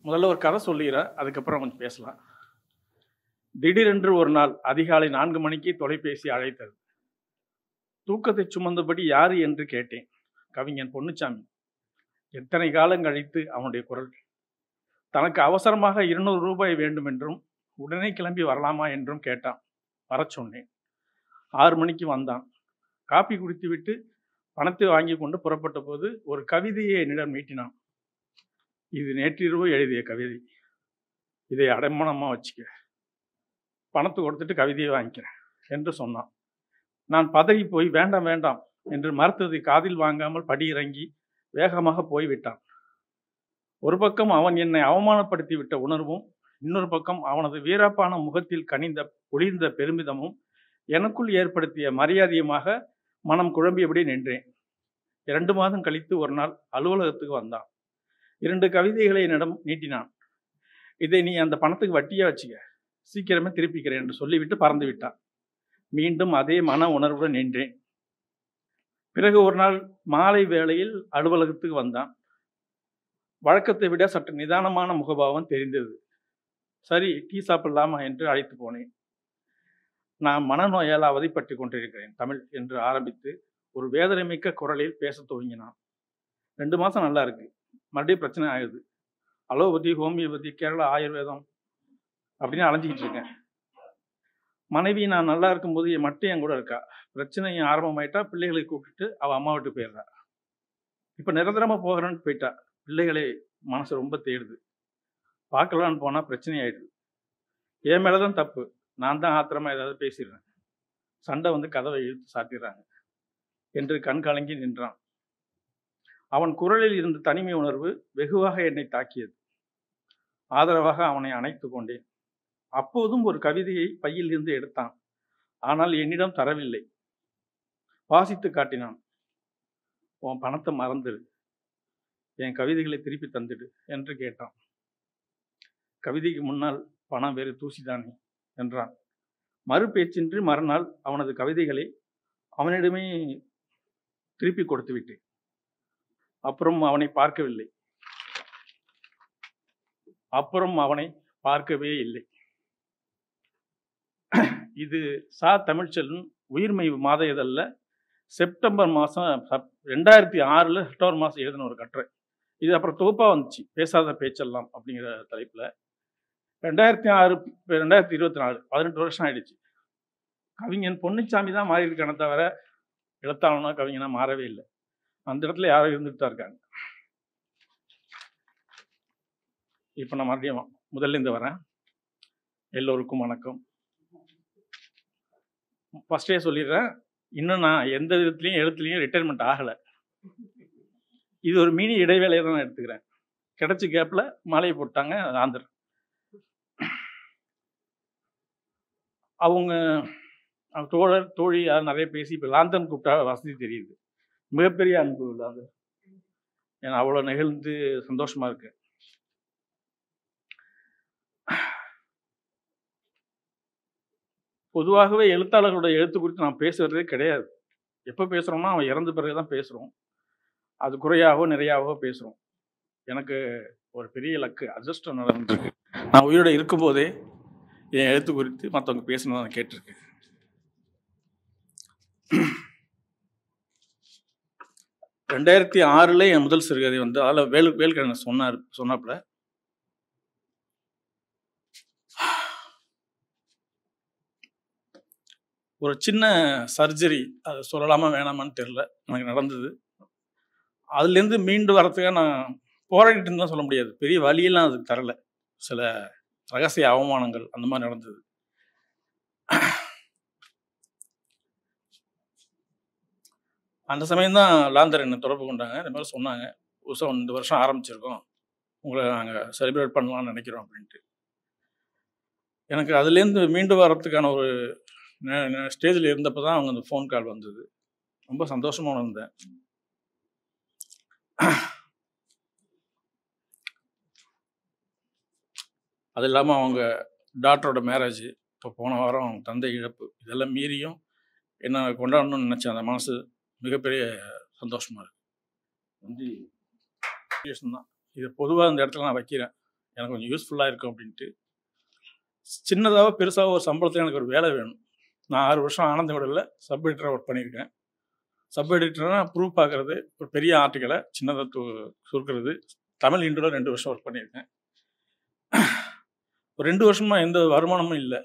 முதல்ல ஒரு கதை சொல்லிடுறேன் அதுக்கப்புறம் கொஞ்சம் பேசலாம் திடீரென்று ஒரு நாள் அதிகாலை நான்கு மணிக்கு தொலைபேசி அழைத்தது தூக்கத்தை சுமந்தபடி யாரு என்று கேட்டேன் கவிஞன் பொன்னுச்சாமி எத்தனை காலம் கழித்து அவனுடைய குரல் தனக்கு அவசரமாக இருநூறு ரூபாய் வேண்டும் என்றும் உடனே கிளம்பி வரலாமா என்றும் கேட்டான் வரச் சொன்னேன் ஆறு மணிக்கு வந்தான் காப்பி குடித்துவிட்டு பணத்தை வாங்கி கொண்டு புறப்பட்ட போது ஒரு கவிதையை என்னிடம் நீட்டினான் இது நேற்றிரவு எழுதிய கவிதை இதை அடைமானமாக வச்சுக்க பணத்தை கொடுத்துட்டு கவிதையை வாங்கிக்கிறேன் என்று சொன்னான் நான் பதறி போய் வேண்டாம் வேண்டாம் என்று மறுத்ததை காதில் வாங்காமல் படி இறங்கி வேகமாக போய்விட்டான் ஒரு பக்கம் அவன் என்னை அவமானப்படுத்தி விட்ட உணர்வும் இன்னொரு பக்கம் அவனது வீரப்பான முகத்தில் கனிந்த ஒளிர்ந்த பெருமிதமும் எனக்குள் ஏற்படுத்திய மரியாதையுமாக மனம் குழம்பியபடி நின்றேன் இரண்டு மாதம் கழித்து ஒரு நாள் அலுவலகத்துக்கு வந்தான் இரண்டு கவிதைகளை என்னிடம் நீட்டினான் இதை நீ அந்த பணத்துக்கு வட்டியா வச்சுக்க சீக்கிரமே திருப்பிக்கிறேன் என்று சொல்லிவிட்டு பறந்து விட்டான் மீண்டும் அதே மன உணர்வுடன் நின்றேன் பிறகு ஒரு நாள் மாலை வேளையில் அலுவலகத்துக்கு வந்தான் வழக்கத்தை விட சற்று நிதானமான முகபாவம் தெரிந்தது சரி டீ சாப்பிடலாமா என்று அழைத்து போனேன் நான் மனநோயால் அவதிப்பட்டு கொண்டிருக்கிறேன் தமிழ் என்று ஆரம்பித்து ஒரு வேதனைமிக்க குரலில் பேசத் துவங்கினான் ரெண்டு மாதம் நல்லா இருக்கு மறுபடியும் பிரச்சனை ஆகுது அலோபதி ஹோமியோபதி கேரளா ஆயுர்வேதம் அப்படின்னு அலைஞ்சிக்கிட்டு இருக்கேன் மனைவி நான் நல்லா இருக்கும்போது என் மட்டும் என் கூட இருக்கா பிரச்சனை ஆரம்பமாயிட்டா பிள்ளைகளை கூப்பிட்டுட்டு அவள் அம்மா விட்டு போயிடுறா இப்போ நிரந்தரமாக போகிறேன்னு போயிட்டா பிள்ளைகளை மனசு ரொம்ப தேடுது பார்க்கலான்னு போனால் பிரச்சனை ஆயிடுது என் மேலே தான் தப்பு நான் தான் ஆத்திரமா ஏதாவது பேசிடுறேன் சண்டை வந்து கதவை இழுத்து சாத்திடுறாங்க என்று கண் கலங்கி நின்றான் அவன் குரலில் இருந்த தனிமை உணர்வு வெகுவாக என்னை தாக்கியது ஆதரவாக அவனை அணைத்து கொண்டேன் அப்போதும் ஒரு கவிதையை பையில் இருந்து எடுத்தான் ஆனால் என்னிடம் தரவில்லை வாசித்து காட்டினான் உன் பணத்தை மறந்துடு என் கவிதைகளை திருப்பி தந்துடு என்று கேட்டான் கவிதைக்கு முன்னால் பணம் வேறு தூசிதானே என்றான் மறு பேச்சின்றி மறுநாள் அவனது கவிதைகளை அவனிடமே திருப்பி கொடுத்து விட்டேன் அப்புறம் அவனை பார்க்கவில்லை அப்புறம் அவனை பார்க்கவே இல்லை இது சா தமிழ்ச்செல்வன் உயிர்மை மாத இதழில் செப்டம்பர் மாதம் ரெண்டாயிரத்தி ஆறில் செப்டம்பர் மாதம் எழுதின ஒரு கட்டுரை இது அப்புறம் தொகுப்பாக வந்துச்சு பேசாத பேச்செல்லாம் அப்படிங்கிற தலைப்பில் ரெண்டாயிரத்தி ஆறு ரெண்டாயிரத்தி இருபத்தி நாலு பதினெட்டு வருஷம் ஆயிடுச்சு கவிஞன் பொன்னுச்சாமி தான் மாறி இருக்கானே தவிர எழுத்தாளனா கவிஞனா மாறவே இல்லை அந்த இடத்துல யாரும் இருந்துட்டு தான் இருக்காங்க இப்போ நான் மறுபடியும் முதல்ல இருந்து வரேன் எல்லோருக்கும் வணக்கம் ஃபஸ்ட்டே சொல்லிடுறேன் இன்னும் நான் எந்த விதத்துலையும் எழுத்துலையும் ரிட்டைர்மெண்ட் ஆகலை இது ஒரு மினி இடைவேளையை தான் நான் எடுத்துக்கிறேன் கிடைச்ச கேப்பில் மாலையை போட்டாங்க ஆந்தர் அவங்க அவங்க தோழர் தோழி யாரும் நிறைய பேசி இப்போ லாந்தன் கூப்பிட்டா வசதி தெரியுது மிகப்பெரிய அன்பு லாந்தன் ஏன்னா அவ்வளோ நெகிழ்ந்து சந்தோஷமா இருக்கு பொதுவாகவே எழுத்தாளர்களோட எழுத்து குறித்து நான் பேசுறதே கிடையாது எப்போ பேசுகிறோம்னா அவன் இறந்த பிறகு தான் பேசுகிறோம் அது குறையாகவோ நிறையாகவோ பேசுகிறோம் எனக்கு ஒரு பெரிய லக்கு அதிர்ஷ்டம் நடந்துருக்கு நான் உயிரோட இருக்கும்போதே என் எழுத்து குறித்து மற்றவங்க பேசணும் நான் கேட்டிருக்கேன் ரெண்டாயிரத்தி ஆறில் என் முதல் சிறுகதை வந்து அதில் வேலு வேல்கிழமை சொன்னார் சொன்னாப்புல ஒரு சின்ன சர்ஜரி அது சொல்லலாமா வேணாமான்னு தெரில எனக்கு நடந்தது அதுலேருந்து மீண்டு வரத்துக்காக நான் போராடிட்டு தான் சொல்ல முடியாது பெரிய வழியெல்லாம் அதுக்கு தரல சில ரகசிய அவமானங்கள் அந்த மாதிரி நடந்தது அந்த சமயம் தான் லாந்தர் என்னை தொடர்பு கொண்டாங்க இந்த மாதிரி சொன்னாங்க புதுசாக இந்த வருஷம் ஆரம்பிச்சிருக்கோம் உங்களை நாங்கள் செலிப்ரேட் பண்ணலாம்னு நினைக்கிறோம் அப்படின்ட்டு எனக்கு அதுலேருந்து மீண்டு வர்றதுக்கான ஒரு ஸ்டேஜில் இருந்தப்போ தான் அவங்க அந்த ஃபோன் கால் வந்தது ரொம்ப சந்தோஷமாக உணர்ந்தேன் அது இல்லாமல் அவங்க டாக்டரோட மேரேஜ் இப்போ போன வாரம் அவங்க தந்தை இழப்பு இதெல்லாம் மீறியும் என்ன கொண்டாடணும்னு நினச்சேன் அந்த மனசு மிகப்பெரிய சந்தோஷமாக இருக்கு வந்து தான் இது பொதுவாக இந்த இடத்துல நான் வைக்கிறேன் எனக்கு கொஞ்சம் யூஸ்ஃபுல்லாக இருக்கும் அப்படின்ட்டு சின்னதாக பெருசாக ஒரு சம்பளத்தில் எனக்கு ஒரு வேலை வேணும் நான் ஆறு வருஷம் ஆனந்த விடலில் சப் எடிட்டராக ஒர்க் பண்ணியிருக்கேன் சப் எடிட்டர்னா ப்ரூவ் பார்க்குறது ஒரு பெரிய ஆர்டிக்கலை சின்னதாக து சுருக்கிறது தமிழ் இன்டோவில் ரெண்டு வருஷம் ஒர்க் பண்ணியிருக்கேன் ஒரு ரெண்டு வருஷமாக எந்த வருமானமும் இல்லை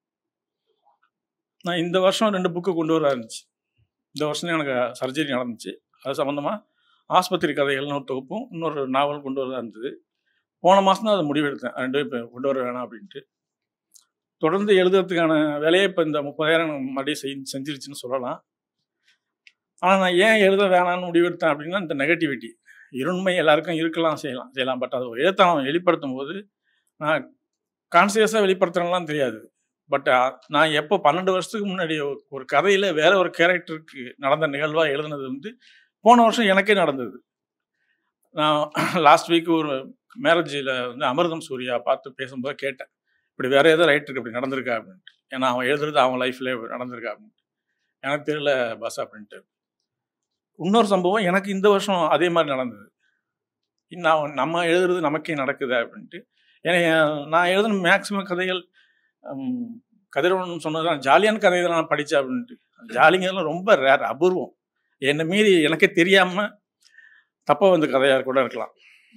நான் இந்த வருஷம் ரெண்டு புக்கு கொண்டு வர இருந்துச்சு இந்த வருஷம் எனக்கு சர்ஜரி நடந்துச்சு அது சம்மந்தமாக ஆஸ்பத்திரி கதைகள்னு ஒரு தொகுப்பும் இன்னொரு நாவல் கொண்டு வரதா இருந்தது போன மாதம் தான் அதை முடிவெடுத்தேன் ரெண்டு இப்போ கொண்டு வர வேணாம் அப்படின்ட்டு தொடர்ந்து எழுதுறதுக்கான வேலையை இப்போ இந்த முப்பதாயிரம் மறுபடியும் செய் செஞ்சிருச்சுன்னு சொல்லலாம் ஆனால் நான் ஏன் எழுத வேணாம்னு முடிவெடுத்தேன் அப்படின்னா இந்த நெகட்டிவிட்டி இருண்மை எல்லாருக்கும் இருக்கலாம் செய்யலாம் செய்யலாம் பட் அதை எழுத்தாளம் வெளிப்படுத்தும் போது நான் கான்சியஸாக வெளிப்படுத்துறேன்லாம் தெரியாது பட் நான் எப்போ பன்னெண்டு வருஷத்துக்கு முன்னாடி ஒரு கதையில் வேற ஒரு கேரக்டருக்கு நடந்த நிகழ்வாக எழுதுனது வந்து போன வருஷம் எனக்கே நடந்தது நான் லாஸ்ட் வீக் ஒரு மேரேஜில் வந்து அமிர்தம் சூர்யா பார்த்து பேசும்போது கேட்டேன் இப்படி வேற ஏதோ ரைட்டருக்கு இப்படி நடந்திருக்கா அப்படின்ட்டு ஏன்னா அவன் எழுதுறது அவன் லைஃப்ல நடந்திருக்கா அப்படின்ட்டு எனக்கு தெரியல பஸ் அப்படின்ட்டு இன்னொரு சம்பவம் எனக்கு இந்த வருஷம் அதே மாதிரி நடந்தது நான் நம்ம எழுதுறது நமக்கே நடக்குது அப்படின்ட்டு ஏன்னா நான் எழுதின மேக்சிமம் கதைகள் கதிரவன் சொன்னது ஜாலியான கதை தான் நான் படித்தேன் அப்படின்ட்டு ஜாலிங்கெல்லாம் ரொம்ப ரேர் அபூர்வம் என்னை மீறி எனக்கே தெரியாமல் தப்பாக வந்து கதையாக கூட இருக்கலாம்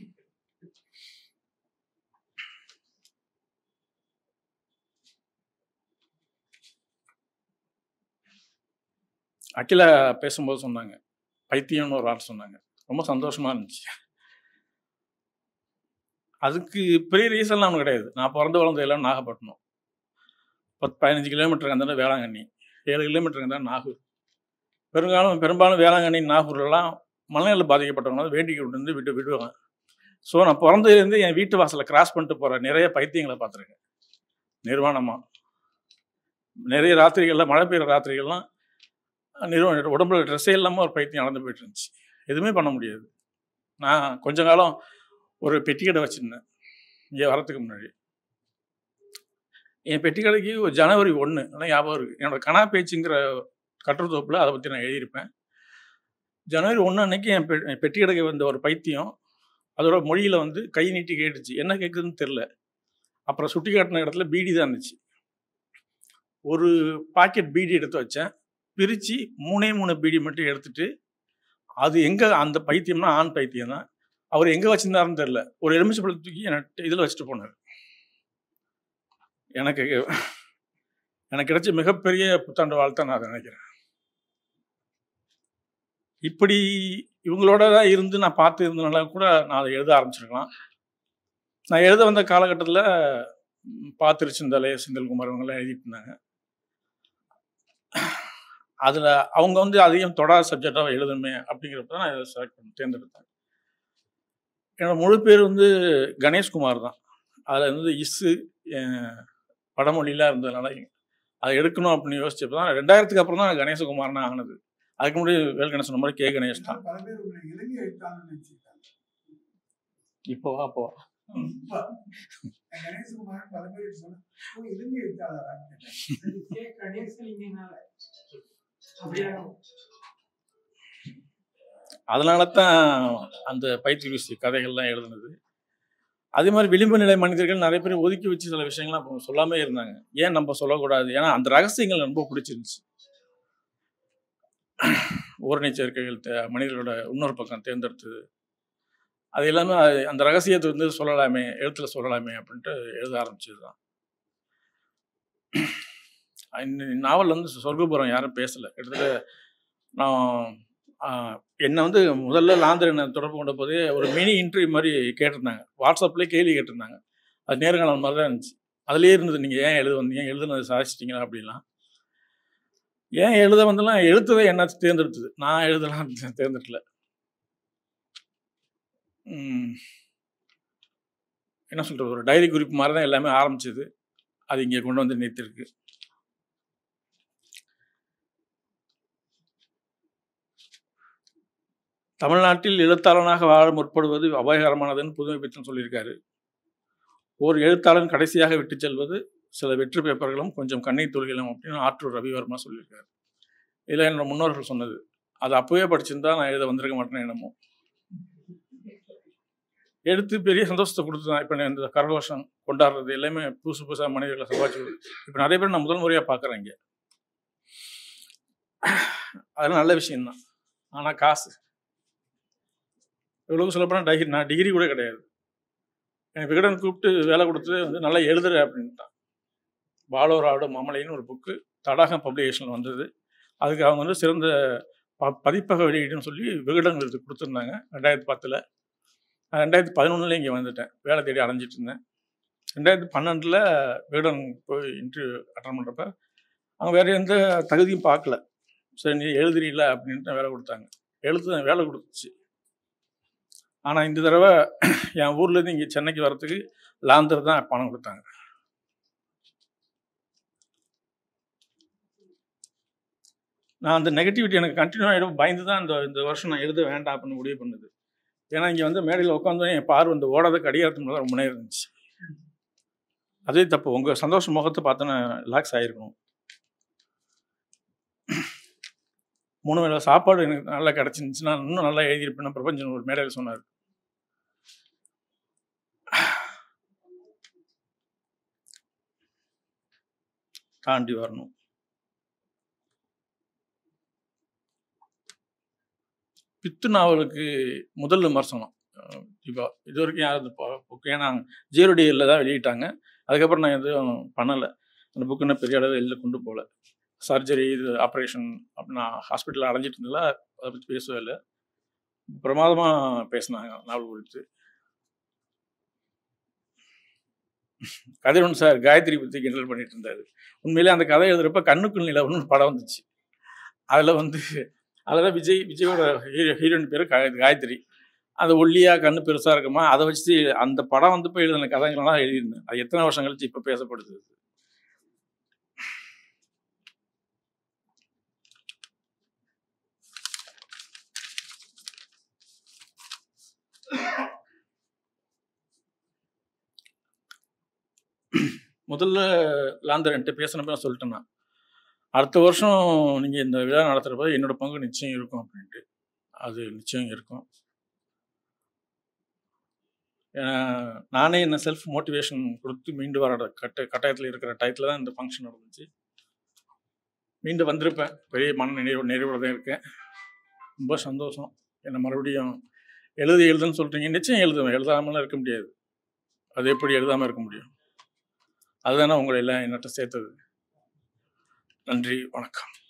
அகிலா பேசும்போது சொன்னாங்க பைத்தியம்னு ஒரு வார்த்தை சொன்னாங்க ரொம்ப சந்தோஷமா இருந்துச்சு அதுக்கு பெரிய ரீசன்லாம் ஒன்றும் கிடையாது நான் பிறந்து வளர்ந்த எல்லாம் நாகப்பட்டினம் பத்து பதினஞ்சு கிலோமீட்டருக்கு அந்த வேளாங்கண்ணி ஏழு கிலோமீட்டருக்கு இருந்தால் நாகூர் பெரும்பாலும் பெரும்பாலும் வேளாங்கண்ணி நாகூர்லாம் மனநிலை பாதிக்கப்பட்டவங்க வந்து வேண்டிக்கை விட்டு வந்து விட்டு விடுவாங்க ஸோ நான் பிறந்ததுலேருந்து என் வீட்டு வாசலை கிராஸ் பண்ணிட்டு போகிற நிறைய பைத்தியங்களை பார்த்துருக்கேன் நிர்வாணமாக நிறைய ராத்திரிகளில் மழை பெய்கிற ராத்திரிகள்லாம் நிறுவனம் உடம்புல ட்ரெஸ்ஸே இல்லாமல் ஒரு பைத்தியம் நடந்து போயிட்டு இருந்துச்சு எதுவுமே பண்ண முடியாது நான் கொஞ்ச காலம் ஒரு பெட்டி கடை வச்சுருந்தேன் இங்கே வரத்துக்கு முன்னாடி என் பெட்டி கடைக்கு ஒரு ஜனவரி ஒன்று ஆனால் ஞாபகம் இருக்குது என்னோட கனா பேச்சுங்கிற கட்டுரை அதை பற்றி நான் எழுதியிருப்பேன் ஜனவரி ஒன்று அன்னைக்கு என் பெ பெட்டி கடைக்கு வந்த ஒரு பைத்தியம் அதோட மொழியில் வந்து கை நீட்டி கேட்டுச்சு என்ன கேட்குதுன்னு தெரில அப்புறம் சுட்டி காட்டின இடத்துல பீடி தான் இருந்துச்சு ஒரு பாக்கெட் பீடி எடுத்து வச்சேன் பிரித்து மூணே மூணு பீடி மட்டும் எடுத்துட்டு அது எங்கே அந்த பைத்தியம்னா ஆண் பைத்தியம் தான் அவர் எங்கே வச்சிருந்தாருன்னு தெரில ஒரு எலுமிச்சை பழத்தை தூக்கி எனக்கு இதில் வச்சுட்டு போனார் எனக்கு எனக்கு கிடைச்ச மிகப்பெரிய புத்தாண்டு வாழ்த்தை நான் அதை நினைக்கிறேன் இப்படி இவங்களோட தான் இருந்து நான் பார்த்து இருந்தனால கூட நான் அதை எழுத ஆரம்பிச்சிருக்கலாம் நான் எழுத வந்த காலகட்டத்தில் பார்த்துருச்சிருந்தாலே செந்தில்குமார் இவங்கெல்லாம் எழுதிட்டு இருந்தாங்க அதில் அவங்க வந்து அதையும் தொடாத சப்ஜெக்டாக எழுதணுமே அப்படிங்கிறப்ப தான் நான் இதை செலக்ட் பண்ணி தேர்ந்தெடுத்தேன் என்னோட முழு பேர் வந்து கணேஷ்குமார் தான் அதில் வந்து இஸ்ஸு படமொழிலாம் இருந்ததுனால அதை எடுக்கணும் அப்படின்னு யோசிச்சப்போ தான் ரெண்டாயிரத்துக்கு அப்புறம் தான் கணேசகுமார்னு ஆனது அதுக்கு முன்னாடி வேல் கணேசன் மாதிரி கே கணேஷ் தான் பல பேர் உங்களை இலங்கை எழுத்தாளர் நினைச்சிருக்காங்க இப்போ அப்போ கணேசகுமார் பல பேர் சொன்ன "ஓ, இலங்கை எழுத்தாளரா கேட்டேன். அதனால தான் அந்த பயிற்சி கதைகள்லாம் எழுதுனது அதே மாதிரி விளிம்பு நிலை மனிதர்கள் நிறைய பேர் ஒதுக்கி வச்சு சில விஷயங்கள்லாம் அப்போ சொல்லாமே இருந்தாங்க ஏன் நம்ம சொல்லக்கூடாது ஏன்னா அந்த ரகசியங்கள் ரொம்ப பிடிச்சிருந்துச்சு ஓரணி சேர்க்கைகள் தே- மனிதர்களோட இன்னொரு பக்கம் தேர்ந்தெடுத்தது அது எல்லாமே அது- அந்த ரகசியத்தை வந்து சொல்லலாமே எழுத்துல சொல்லலாமே அப்படின்ட்டு எழுத ஆரம்பிச்சது தான் இந்த நாவல் வந்து சொர்க்கபுரம் யாரும் பேசலை கிட்டத்தட்ட நான் ஆஹ், என்னை வந்து முதல்ல லாந்தர் என்னை தொடர்பு கொண்ட போதே ஒரு மினி இன்டர்வியூ மாதிரி கேட்டிருந்தாங்க வாட்ஸ்அப்லேயே கேள்வி கேட்டிருந்தாங்க அது நேர்காணல் மாதிரி தான் இருந்துச்சு அதுலேயே இருந்தது நீங்கள் ஏன் எழுத வந்தீங்க எழுதுனது சாதிச்சிட்டிங்களா அப்படிலாம் ஏன் எழுத வந்தெல்லாம் எழுத்ததை என்ன தேர்ந்தெடுத்தது நான் எழுதலாம் தே- தேர்ந்தெடுக்கல உம், என்ன சொல்கிறது ஒரு டைரி குறிப்பு மாதிரி தான் எல்லாமே ஆரம்பிச்சது அது இங்கே கொண்டு வந்து நிறுத்திருக்கு தமிழ்நாட்டில் எழுத்தாளனாக வாழ முற்படுவது அபாயகரமானதுன்னு புதுமை பித்தன் சொல்லியிருக்காரு ஒரு எழுத்தாளன் கடைசியாக விட்டு செல்வது சில வெற்றி பேப்பர்களும் கொஞ்சம் கண்ணீர் துளிகளும் அப்படின்னு ஆற்றூர் ரவிவர்மா சொல்லியிருக்காரு இதில் என்னோட முன்னோர்கள் சொன்னது அது அப்போவே படிச்சிருந்தா நான் எழுத வந்திருக்க மாட்டேன்னு என்னமோ எடுத்து பெரிய சந்தோஷத்தை கொடுத்து தான் இப்போ இந்த கரகோஷம் கொண்டாடுறது எல்லாமே புதுசு புதுசாக மனிதர்களை சம்பாதிச்சு இப்போ நிறைய பேர் நான் முதல் முறையாக பார்க்குறேன் இங்கே அதெல்லாம் நல்ல விஷயம்தான் ஆனால் காசு இவ்வளவு சொல்லப்போனால் டிகிரி நான் டிகிரி கூட கிடையாது எனக்கு விகடன் கூப்பிட்டு வேலை கொடுத்து வந்து நல்லா எழுதுற அப்படின்ட்டான் பாலோராடு மாமலைன்னு ஒரு புக்கு தடாகம் பப்ளிகேஷனில் வந்தது அதுக்கு அவங்க வந்து சிறந்த ப பதிப்பக வெளியீடுன்னு சொல்லி விகடன் விருது கொடுத்துருந்தாங்க ரெண்டாயிரத்தி பத்தில் நான் ரெண்டாயிரத்தி பதினொன்றில் இங்கே வந்துட்டேன் வேலை தேடி அலைஞ்சிட்டு இருந்தேன் ரெண்டாயிரத்தி பன்னெண்டில் விகடன் போய் இன்டர்வியூ அட்டன் பண்ணுறப்ப அவங்க வேறு எந்த தகுதியும் பார்க்கல சரி நீ எழுதுறீல அப்படின்ட்டு வேலை கொடுத்தாங்க எழுத்து வேலை கொடுத்துச்சு ஆனால் இந்த தடவை என் ஊர்லேருந்து இங்கே சென்னைக்கு வரத்துக்கு லாந்தர் தான் பணம் கொடுத்தாங்க நான் அந்த நெகட்டிவிட்டி எனக்கு கண்டினியூ ஆகிடும் பயந்து தான் இந்த இந்த வருஷம் நான் எழுத வேண்டாம் அப்படின்னு முடிவு பண்ணுது ஏன்னா இங்கே வந்து மேடையில் உட்காந்து என் பார்வை இந்த ஓடாத கடிகாரத்து மேலே ரொம்ப நேரம் இருந்துச்சு அதே தப்பு உங்கள் சந்தோஷ முகத்தை பார்த்தோன்னா ரிலாக்ஸ் ஆகிருக்கும் மூணு வேளை சாப்பாடு எனக்கு நல்லா கிடச்சிருந்துச்சுன்னா இன்னும் நல்லா எழுதியிருப்பேன்னு பிரபஞ்சன் ஒரு மேடையில் சொன்னார் தாண்டி வரணும் பித்து நாவலுக்கு முதல் விமர்சனம் அஹ் இப்போ இது வரைக்கும் யாரும் இந்த புக்கு ஏன்னா ஜீரோ டியில் தான் வெளியிட்டாங்க அதுக்கப்புறம் நான் எதுவும் பண்ணலை அந்த புக்கு நான் பெரிய அளவில் வெளில கொண்டு போகல சர்ஜரி இது ஆப்ரேஷன் அப்படி நான் ஹாஸ்பிட்டலில் அடைஞ்சிட்டு இருந்ததில்ல அதை பற்றி பேசவே இல்லை பிரமாதமாக பேசினாங்க நாவல் குறித்து கதிரவன் சார் காயத்ரி பற்றி கிண்டல் பண்ணிட்டு இருந்தார் உண்மையிலே அந்த கதை எழுதுறப்ப கண்ணுக்குள் நிலவுன்னு ஒரு படம் வந்துச்சு அதில் வந்து அதில் தான் விஜய் விஜயோட ஹீரோ ஹீரோயின் பேர் காயத்ரி அந்த ஒல்லியாக கண்ணு பெருசாக இருக்குமா அதை வச்சு அந்த படம் வந்து போய் எழுதின கதைகள்லாம் எழுதியிருந்தேன் அது எத்தனை வருஷம் கழிச்சு இப்போ பேசப்படுது முதல்ல லாந்தர் என்கிட்ட பேசினப்ப நான் சொல்லிட்டேன் நான் அடுத்த வருஷம் நீங்கள் இந்த விழா நடத்துகிறப்ப என்னோட பங்கு நிச்சயம் இருக்கும் அப்படின்ட்டு அது நிச்சயம் இருக்கும் ஏன்னா நானே என்ன செல்ஃப் மோட்டிவேஷன் கொடுத்து மீண்டு வர கட்ட கட்டாயத்தில் இருக்கிற டயத்தில் தான் இந்த ஃபங்க்ஷன் நடந்துச்சு மீண்டு வந்திருப்பேன் பெரிய மன நினைவு நிறைவோடு தான் இருக்கேன் ரொம்ப சந்தோஷம் என்னை மறுபடியும் எழுதி எழுதுன்னு சொல்கிறீங்க நிச்சயம் எழுதுவேன் எழுதாமலாம் இருக்க முடியாது அது எப்படி எழுதாமல் இருக்க முடியும் அதுதானே உங்களை எல்லாம் என்னட்ட சேர்த்தது நன்றி வணக்கம்